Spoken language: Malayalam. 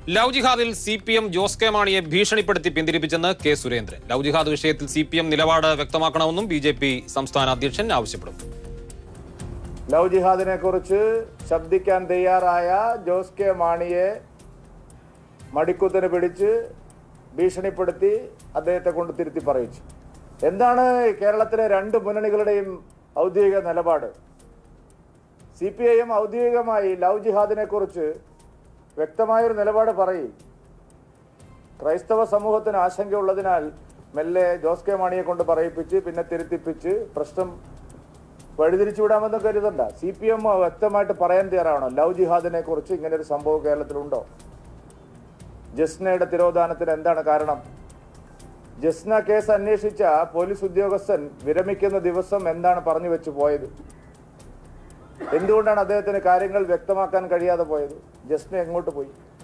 ലവ് ജിഹാദിൽ C P M Jose K മാണിയെ ഭീഷണിപ്പെടുത്തി പിന്തിരിപ്പിച്ചെന്ന് കെ സുരേന്ദ്രൻ ലവ് ജിഹാദ് വിഷയത്തിൽ സി പി എം നിലപാട് വ്യക്തമാക്കണമെന്നും ബി ജെ പി സംസ്ഥാന അധ്യക്ഷൻ ആവശ്യപ്പെടും ലവ് ജിഹാദിനെ കുറിച്ച് ശബ്ദിക്കാൻ തയ്യാറായ ജോസ് കെ മാണിയെ മടിക്കുത്തിന് പിടിച്ച് ഭീഷണിപ്പെടുത്തി അദ്ദേഹത്തെ കൊണ്ട് തിരുത്തി പറയിച്ചു എന്താണ് കേരളത്തിലെ രണ്ട് മുന്നണികളുടെയും ഔദ്യോഗിക നിലപാട് സി പി ഐ എം ഔദ്യോഗികമായി ലവ് ജിഹാദിനെ കുറിച്ച് വ്യക്തമായൊരു നിലപാട് പറയും ക്രൈസ്തവ സമൂഹത്തിന് ആശങ്കയുള്ളതിനാൽ മെല്ലെ ജോസ് കെ മാണിയെ കൊണ്ട് പറയിപ്പിച്ച് പിന്നെ തിരുത്തിപ്പിച്ച് പ്രശ്നം വഴിതിരിച്ചു വിടാമെന്ന് കരുതണ്ട സി പി എം വ്യക്തമായിട്ട് പറയാൻ തയ്യാറാണോ ലവ് ജിഹാദിനെ കുറിച്ച് ഇങ്ങനെ ഒരു സംഭവം കേരളത്തിലുണ്ടോ ജസ്നയുടെ തിരോധാനത്തിന് എന്താണ് കാരണം ജസ്ന കേസ് അന്വേഷിച്ച പോലീസ് ഉദ്യോഗസ്ഥൻ വിരമിക്കുന്ന ദിവസം എന്താണ് പറഞ്ഞു വെച്ച് പോയത് എന്തുകൊണ്ടാണ് അദ്ദേഹത്തിന് കാര്യങ്ങൾ വ്യക്തമാക്കാൻ കഴിയാതെ പോയത് ജസ്ന എങ്ങോട്ട് പോയി